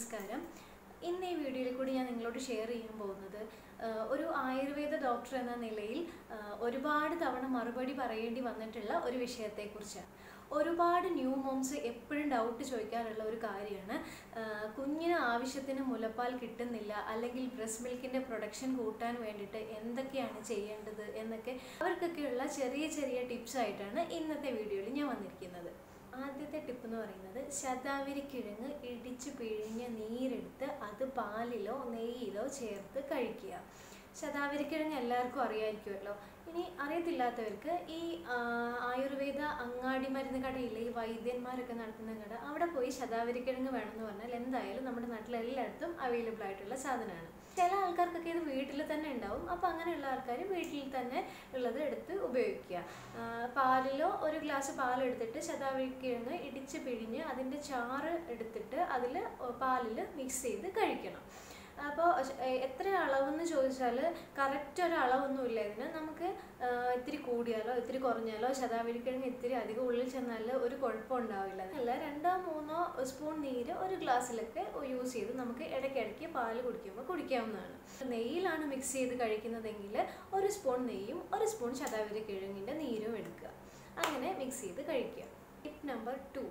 നമസ്കാരം ഇന്ന് ഈ വീഡിയോയിൽ കൂടി ഞാൻ നിങ്ങളോട് ഷെയർ ചെയ്യാൻ പോകുന്നത് ആ, ഒരു ആയുർവേദ ഡോക്ടർ എന്ന നിലയിൽ ആ, ഒരുപാട് തവണ മറുപടി പറയേണ്ടി വന്നിട്ടുള്ള ഒരു വിഷയത്തെക്കുറിച്ചാണ് ഒരുപാട് ന്യൂ മോംസ് എപ്പോഴും ഡൗട്ട് ചോദിക്കാറുള്ള ഒരു കാര്യമാണ് ആ, കുഞ്ഞിന് ആവശ്യത്തിന് മുലപ്പാൽ കിട്ടുന്നില്ല അല്ലെങ്കിൽ ബ്രസ്റ്റ് മിൽക്കിൻ്റെ പ്രൊഡക്ഷൻ കൂട്ടാൻ വേണ്ടിയിട്ട് എന്തൊക്കെയാണ് ചെയ്യേണ്ടത് എന്നൊക്കെ അവർക്കൊക്കെയുള്ള ചെറിയ ചെറിയ ടിപ്സ് ആയിട്ടാണ് ഇന്നത്തെ വീഡിയോയിൽ ഞാൻ വന്നിരിക്കുന്നത് ആദ്യത്തെ ടിപ്പ് എന്ന് പറയുന്നത് ശതാവരി കിഴങ്ങ് ഇടിച്ച് പിഴിഞ്ഞ നീരെടുത്ത് അത് പാലിലോ നെയ്യിലോ ചേർത്ത് കഴിക്കുക ശതാവരി കിഴങ്ങ് എല്ലാവർക്കും അറിയാമായിരിക്കുമല്ലോ ഇനി അറിയത്തില്ലാത്തവർക്ക് ഈ ആ, ആയുർവേദ അങ്ങാടി മരുന്ന് കടയിലെ ഈ വൈദ്യന്മാരൊക്കെ നടത്തുന്ന കട അവിടെ പോയി ശതാവരി കിഴങ്ങ് വേണമെന്ന് പറഞ്ഞാൽ എന്തായാലും നമ്മുടെ നാട്ടിൽ എല്ലായിടത്തും അവൈലബിൾ ആയിട്ടുള്ള സാധനമാണ് ചില ആൾക്കാർക്കൊക്കെ ഇത് വീട്ടിൽ തന്നെ ഉണ്ടാവും അപ്പോൾ അങ്ങനെയുള്ള ആൾക്കാർ വീട്ടിൽ തന്നെ ഉള്ളത് എടുത്ത് ഉപയോഗിക്കുക ആ, പാലിലോ ഒരു ഗ്ലാസ് പാലെടുത്തിട്ട് ശതാവരി കിഴങ്ങ് ഇടിച്ച് പിഴിഞ്ഞ് അതിൻ്റെ ചാറ് എടുത്തിട്ട് അതിൽ പാലിൽ മിക്സ് ചെയ്ത് കഴിക്കണം അപ്പോൾ എത്ര അളവെന്ന് ചോദിച്ചാൽ കറക്റ്റ് ഒരു അളവൊന്നുമില്ല ഇതിന് നമുക്ക് ആ, ഇത്തിരി കൂടിയാലോ ഇത്തിരി കുറഞ്ഞാലോ ശതാവരിക്കിഴങ്ങ് ഇത്തിരി അധികം ഉള്ളിൽ ചെന്നാൽ ഒരു കുഴപ്പം ഉണ്ടാവില്ല അല്ല രണ്ടോ മൂന്നോ സ്പൂൺ നീര് ഒരു ഗ്ലാസ്സിലൊക്കെ യൂസ് ചെയ്ത് നമുക്ക് ഇടയ്ക്കിടയ്ക്ക് പാല് കുടിക്കുമ്പോൾ കുടിക്കാവുന്നതാണ് നെയ്യിലാണ് മിക്സ് ചെയ്ത് കഴിക്കുന്നതെങ്കിൽ ഒരു സ്പൂൺ നെയ്യും ഒരു സ്പൂൺ ശതാവരി കിഴങ്ങിൻ്റെ നീരും എടുക്കുക അങ്ങനെ മിക്സ് ചെയ്ത് കഴിക്കുക ടിപ്പ് നമ്പർ ടു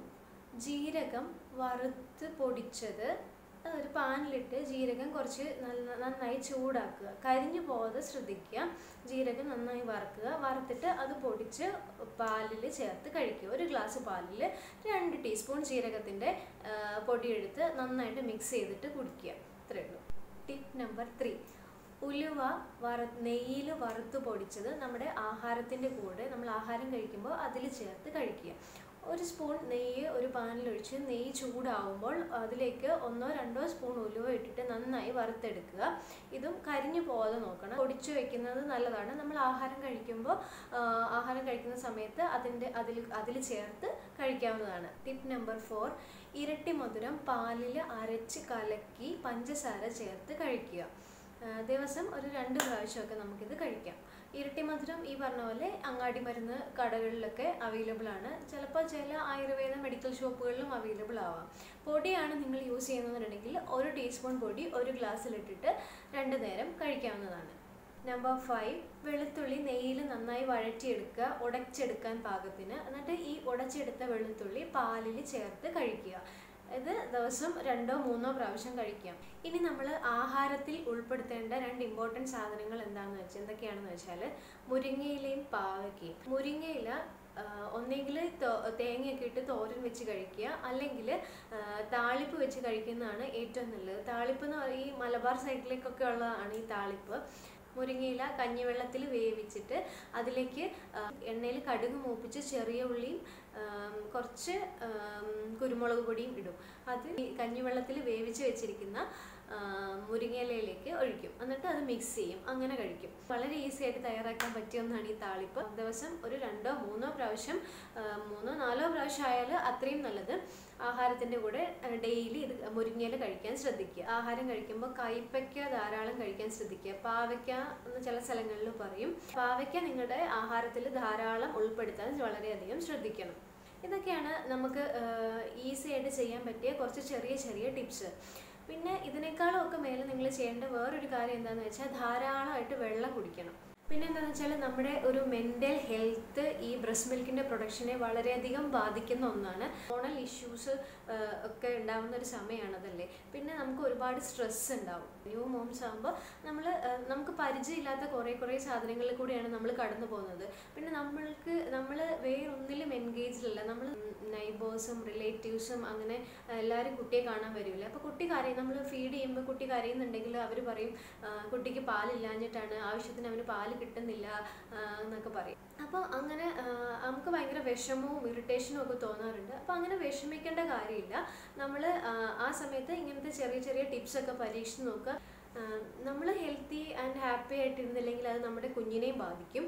ജീരകം വറുത്ത് പൊടിച്ചത് ഒരു പാനിലിട്ട് ജീരകം കുറച്ച് നല്ല നന്നായി ചൂടാക്കുക കരിഞ്ഞു പോകാതെ ശ്രദ്ധിക്കുക ജീരകം നന്നായി വറുക്കുക വറുത്തിട്ട് അത് പൊടിച്ച് പാലിൽ ചേർത്ത് കഴിക്കുക ഒരു ഗ്ലാസ് പാലിൽ രണ്ട് ടീസ്പൂൺ ജീരകത്തിൻ്റെ പൊടിയെടുത്ത് നന്നായിട്ട് മിക്സ് ചെയ്തിട്ട് കുടിക്കുക ഇത്രയേ ഉള്ളൂ ടിപ്പ് നമ്പർ ത്രീ ഉലുവ വറ നെയ്യിൽ വറുത്ത് പൊടിച്ചത് നമ്മുടെ ആഹാരത്തിൻ്റെ കൂടെ നമ്മൾ ആഹാരം കഴിക്കുമ്പോൾ അതിൽ ചേർത്ത് കഴിക്കുക ഒരു സ്പൂൺ നെയ്യ് ഒരു പാനിലൊഴിച്ച് നെയ്യ് ചൂടാവുമ്പോൾ അതിലേക്ക് ഒന്നോ രണ്ടോ സ്പൂൺ ഉലുവ ഇട്ടിട്ട് നന്നായി വറുത്തെടുക്കുക ഇതും കരിഞ്ഞു പോകാതെ നോക്കണം പൊടിച്ചു വെക്കുന്നത് നല്ലതാണ് നമ്മൾ ആഹാരം കഴിക്കുമ്പോൾ ആ, ആഹാരം കഴിക്കുന്ന സമയത്ത് അതിൻ്റെ അതിൽ അതിൽ ചേർത്ത് കഴിക്കാവുന്നതാണ് ടിപ്പ് നമ്പർ ഫോർ ഇരട്ടി മധുരം പാലിൽ അരച്ച് കലക്കി പഞ്ചസാര ചേർത്ത് കഴിക്കുക ആ, ദിവസം ഒരു രണ്ട് പ്രാവശ്യമൊക്കെ നമുക്കിത് കഴിക്കാം ഇരട്ടി മധുരം ഈ പറഞ്ഞ പോലെ അങ്ങാടി മരുന്ന് കടകളിലൊക്കെ അവൈലബിൾ ആണ് ചിലപ്പോൾ ചില ആയുർവേദ മെഡിക്കൽ ഷോപ്പുകളിലും അവൈലബിൾ ആവാം പൊടിയാണ് നിങ്ങൾ യൂസ് ചെയ്യുന്നതെന്നുണ്ടെങ്കിൽ ഒരു ടീസ്പൂൺ പൊടി ഒരു ഗ്ലാസ്സിലിട്ടിട്ട് രണ്ട് നേരം കഴിക്കാവുന്നതാണ് നമ്പർ ഫൈവ് വെളുത്തുള്ളി നെയ്യിൽ നന്നായി വഴറ്റിയെടുക്കുക ഉടച്ചെടുക്കാൻ പാകത്തിന് എന്നിട്ട് ഈ ഉടച്ചെടുത്ത വെളുത്തുള്ളി പാലിൽ ചേർത്ത് കഴിക്കുക ഇത് ദിവസം രണ്ടോ മൂന്നോ പ്രാവശ്യം കഴിക്കാം ഇനി നമ്മൾ ആഹാരത്തിൽ ഉൾപ്പെടുത്തേണ്ട രണ്ട് ഇമ്പോർട്ടൻറ്റ് സാധനങ്ങൾ എന്താണെന്ന് വെച്ചാൽ എന്തൊക്കെയാണെന്ന് വെച്ചാൽ മുരിങ്ങയിലയും പാവയ്ക്കയും മുരിങ്ങയില ഒന്നെങ്കിൽ തേങ്ങയൊക്കെ ഇട്ട് തോരൻ വെച്ച് കഴിക്കുക അല്ലെങ്കിൽ താളിപ്പ് വെച്ച് കഴിക്കുന്നതാണ് ഏറ്റവും നല്ലത് താളിപ്പ് എന്ന് പറ- ഈ മലബാർ സൈഡിലേക്കൊക്കെ ഉള്ളതാണ് ഈ താളിപ്പ് മുരിങ്ങയില കഞ്ഞിവെള്ളത്തിൽ വേവിച്ചിട്ട് അതിലേക്ക് എണ്ണയിൽ കടുക് മൂപ്പിച്ച് ചെറിയ ഉള്ളിയും ആം, കുറച്ച് ആം, കുരുമുളക് പൊടിയും ഇടും അത് ഈ കഞ്ഞിവെള്ളത്തിൽ വേവിച്ച് വെച്ചിരിക്കുന്ന ആ, മുരിങ്ങയിലയിലേക്ക് ഒഴിക്കും എന്നിട്ട് അത് മിക്സ് ചെയ്യും അങ്ങനെ കഴിക്കും വളരെ ഈസി ആയിട്ട് തയ്യാറാക്കാൻ പറ്റിയ ഒന്നാണ് ഈ താളിപ്പ് ദിവസം ഒരു രണ്ടോ മൂന്നോ പ്രാവശ്യം ആ, മൂന്നോ നാലോ പ്രാവശ്യം ആയാൽ അത്രയും നല്ലത് ആഹാരത്തിൻ്റെ കൂടെ ഡെയിലി ഇത് മുരിങ്ങയില കഴിക്കാൻ ശ്രദ്ധിക്കുക ആഹാരം കഴിക്കുമ്പോൾ കൈപ്പയ്ക്ക ധാരാളം കഴിക്കാൻ ശ്രദ്ധിക്കുക പാവയ്ക്ക എന്ന് ചില സ്ഥലങ്ങളിൽ പറയും പാവയ്ക്ക നിങ്ങളുടെ ആഹാരത്തിൽ ധാരാളം ഉൾപ്പെടുത്താൻ വളരെയധികം ശ്രദ്ധിക്കണം ഇതൊക്കെയാണ് നമുക്ക് ഈസി ആയിട്ട് ചെയ്യാൻ പറ്റിയ കുറച്ച് ചെറിയ ചെറിയ ടിപ്സ് പിന്നെ ഇതിനേക്കാളും ഒക്കെ മേലെ നിങ്ങൾ ചെയ്യേണ്ട വേറൊരു കാര്യം എന്താണെന്ന് വെച്ചാൽ ധാരാളമായിട്ട് വെള്ളം കുടിക്കണം പിന്നെ എന്താണെന്ന് വെച്ചാൽ നമ്മുടെ ഒരു മെൻ്റൽ ഹെൽത്ത് ഈ ബ്രസ്റ്റ് മിൽക്കിൻ്റെ പ്രൊഡക്ഷനെ വളരെയധികം ബാധിക്കുന്ന ഒന്നാണ് ഹോണൽ ഇഷ്യൂസ് ഒക്കെ ഉണ്ടാകുന്ന ഒരു സമയമാണതല്ലേ പിന്നെ നമുക്ക് ഒരുപാട് സ്ട്രെസ് ഉണ്ടാവും ന്യൂ മോംസ് ആകുമ്പോൾ നമ്മൾ നമുക്ക് പരിചയമില്ലാത്ത കുറേ കുറേ സാധനങ്ങളിൽ കൂടിയാണ് നമ്മൾ കടന്നു പോകുന്നത് പിന്നെ നമ്മൾക്ക് നമ്മൾ വേറൊന്നിലും എൻഗേജ്ഡ് അല്ല നമ്മൾ നൈബേഴ്സും റിലേറ്റീവ്സും അങ്ങനെ എല്ലാവരും കുട്ടിയെ കാണാൻ വരില്ല അപ്പോൾ കുട്ടി കരയും നമ്മൾ ഫീഡ് ചെയ്യുമ്പോൾ കുട്ടി കരയുന്നുണ്ടെങ്കിൽ അവർ പറയും "ആ, കുട്ടിക്ക് പാലില്ലാഞ്ഞിട്ടാണ് ആവശ്യത്തിന് അവന് പാല് കിട്ടുന്നില്ല ആ, എന്നൊക്കെ പറയും അപ്പോൾ അങ്ങനെ ആ, നമുക്ക് ഭയങ്കര വിഷമവും ഇറിറ്റേഷനും ഒക്കെ തോന്നാറുണ്ട് അപ്പോൾ അങ്ങനെ വിഷമിക്കേണ്ട കാര്യമില്ല നമ്മൾ ആ സമയത്ത് ഇങ്ങനത്തെ ചെറിയ ചെറിയ ടിപ്സൊക്കെ പരീക്ഷിച്ച് നോക്കുക നമ്മൾ ഹെൽത്തി ആൻഡ് ഹാപ്പി ആയിട്ടിരുന്നില്ലെങ്കിൽ അത് നമ്മുടെ കുഞ്ഞിനെയും ബാധിക്കും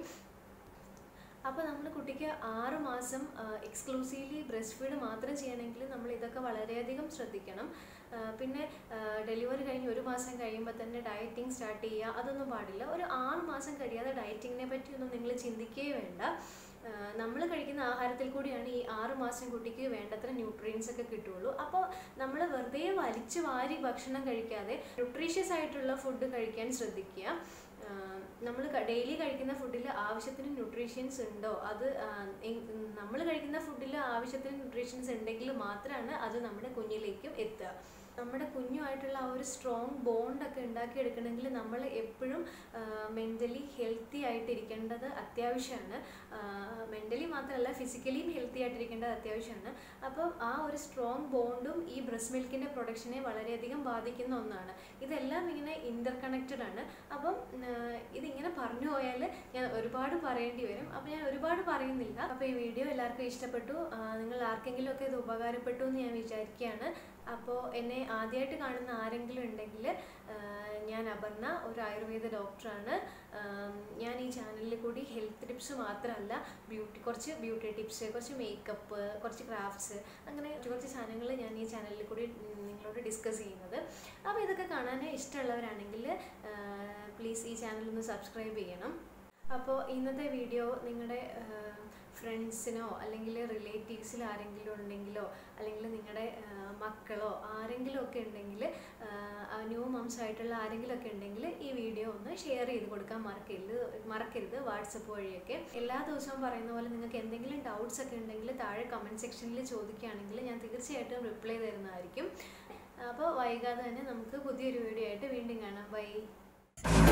അപ്പോൾ നമ്മൾ കുട്ടിക്ക് ആറ് മാസം എക്സ്ക്ലൂസീവ്ലി ബ്രസ്റ്റ് ഫീഡ് മാത്രം ചെയ്യണമെങ്കിൽ നമ്മൾ ഇതൊക്കെ വളരെയധികം ശ്രദ്ധിക്കണം ആ, പിന്നെ ഡെലിവറി കഴിഞ്ഞ് ഒരു മാസം കഴിയുമ്പോൾ തന്നെ ഡയറ്റിംഗ് സ്റ്റാർട്ട് ചെയ്യുക അതൊന്നും പാടില്ല ഒരു ആറ് മാസം കഴിയാതെ ഡയറ്റിങ്ങിനെ പറ്റിയൊന്നും നിങ്ങൾ ചിന്തിക്കുകയേ വേണ്ട നമ്മൾ കഴിക്കുന്ന ആഹാരത്തിൽ കൂടിയാണ് ഈ ആറ് മാസം കുട്ടിക്ക് വേണ്ടത്ര ന്യൂട്രിയൻസ് ഒക്കെ കിട്ടുള്ളൂ അപ്പോൾ നമ്മൾ വെറുതെ വലിച്ചു വാരി ഭക്ഷണം കഴിക്കാതെ ന്യൂട്രീഷ്യസ് ആയിട്ടുള്ള ഫുഡ് കഴിക്കാൻ ശ്രദ്ധിക്കുക നമ്മൾ ഡെയിലി കഴിക്കുന്ന ഫുഡിൽ ആവശ്യത്തിന് ന്യൂട്രീഷ്യൻസ് ഉണ്ടോ അത് നമ്മൾ കഴിക്കുന്ന ഫുഡിൽ ആവശ്യത്തിന് ന്യൂട്രീഷ്യൻസ് ഉണ്ടെങ്കിൽ മാത്രമാണ് അത് നമ്മുടെ കുഞ്ഞിലേക്കും എത്തുക നമ്മുടെ കുഞ്ഞുമായിട്ടുള്ള ആ ഒരു സ്ട്രോങ് ബോണ്ടൊക്കെ ഉണ്ടാക്കിയെടുക്കണമെങ്കിൽ നമ്മൾ എപ്പോഴും മെൻ്റലി ഹെൽത്തി ആയിട്ടിരിക്കേണ്ടത് അത്യാവശ്യമാണ് മെൻ്റലി മാത്രമല്ല ഫിസിക്കലിയും ഹെൽത്തി ആയിട്ടിരിക്കേണ്ടത് അത്യാവശ്യമാണ് അപ്പം ആ ഒരു സ്ട്രോങ് ബോണ്ടും ഈ ബ്രസ്റ്റ് മിൽക്കിൻ്റെ പ്രൊഡക്ഷനെ വളരെയധികം ബാധിക്കുന്ന ഒന്നാണ് ഇതെല്ലാം ഇങ്ങനെ ഇൻ്റർ കണക്റ്റഡ് ആണ് അപ്പം ഇതിങ്ങനെ പറഞ്ഞു പോയാൽ ഞാൻ ഒരുപാട് പറയേണ്ടി വരും അപ്പം ഞാൻ ഒരുപാട് പറയുന്നില്ല അപ്പോൾ ഈ വീഡിയോ എല്ലാവർക്കും ഇഷ്ടപ്പെട്ടു നിങ്ങൾ ആർക്കെങ്കിലും ഒക്കെ ഇത് ഉപകാരപ്പെട്ടു എന്ന് ഞാൻ വിചാരിക്കുകയാണ് അപ്പോൾ എന്നെ ആദ്യമായിട്ട് കാണുന്ന ആരെങ്കിലും ഉണ്ടെങ്കിൽ ഞാൻ അപർണ ഒരു ആയുർവേദ ഡോക്ടറാണ് ഞാൻ ഈ ചാനലിൽ കൂടി ഹെൽത്ത് ടിപ്സ് മാത്രമല്ല ബ്യൂട്ടി കുറച്ച് ബ്യൂട്ടി ടിപ്സ് കുറച്ച് മേക്കപ്പ് കുറച്ച് ക്രാഫ്റ്റ്സ് അങ്ങനെ കുറച്ച് സാധനങ്ങൾ ഞാൻ ഈ ചാനലിൽ കൂടി നിങ്ങളോട് ഡിസ്കസ് ചെയ്യുന്നത് അപ്പോൾ ഇതൊക്കെ കാണാൻ ഇഷ്ടമുള്ളവരാണെങ്കിൽ പ്ലീസ് ഈ ചാനൽ ഒന്ന് സബ്സ്ക്രൈബ് ചെയ്യണം അപ്പോൾ ഇന്നത്തെ വീഡിയോ നിങ്ങളുടെ ഫ്രണ്ട്സിനോ അല്ലെങ്കിൽ റിലേറ്റീവ്സിൽ ആരെങ്കിലും ഉണ്ടെങ്കിലോ അല്ലെങ്കിൽ നിങ്ങളുടെ മക്കളോ ആരെങ്കിലും ഒക്കെ ഉണ്ടെങ്കിൽ ന്യൂ മംസ് ആയിട്ടുള്ള ആരെങ്കിലും ഒക്കെ ഉണ്ടെങ്കിൽ ഈ വീഡിയോ ഒന്ന് ഷെയർ ചെയ്ത് കൊടുക്കാൻ മറക്കരുത് മറക്കരുത് വാട്സപ്പ് വഴിയൊക്കെ എല്ലാ ദിവസവും പറയുന്ന പോലെ നിങ്ങൾക്ക് എന്തെങ്കിലും ഡൗട്ട്സ് ഒക്കെ ഉണ്ടെങ്കിൽ താഴെ കമൻറ്റ് സെക്ഷനിൽ ചോദിക്കുകയാണെങ്കിൽ ഞാൻ തീർച്ചയായിട്ടും റിപ്ലൈ തരുന്നതായിരിക്കും അപ്പോൾ വൈകാതെ തന്നെ നമുക്ക് പുതിയൊരു വീഡിയോ ആയിട്ട് വീണ്ടും കാണാം ബൈ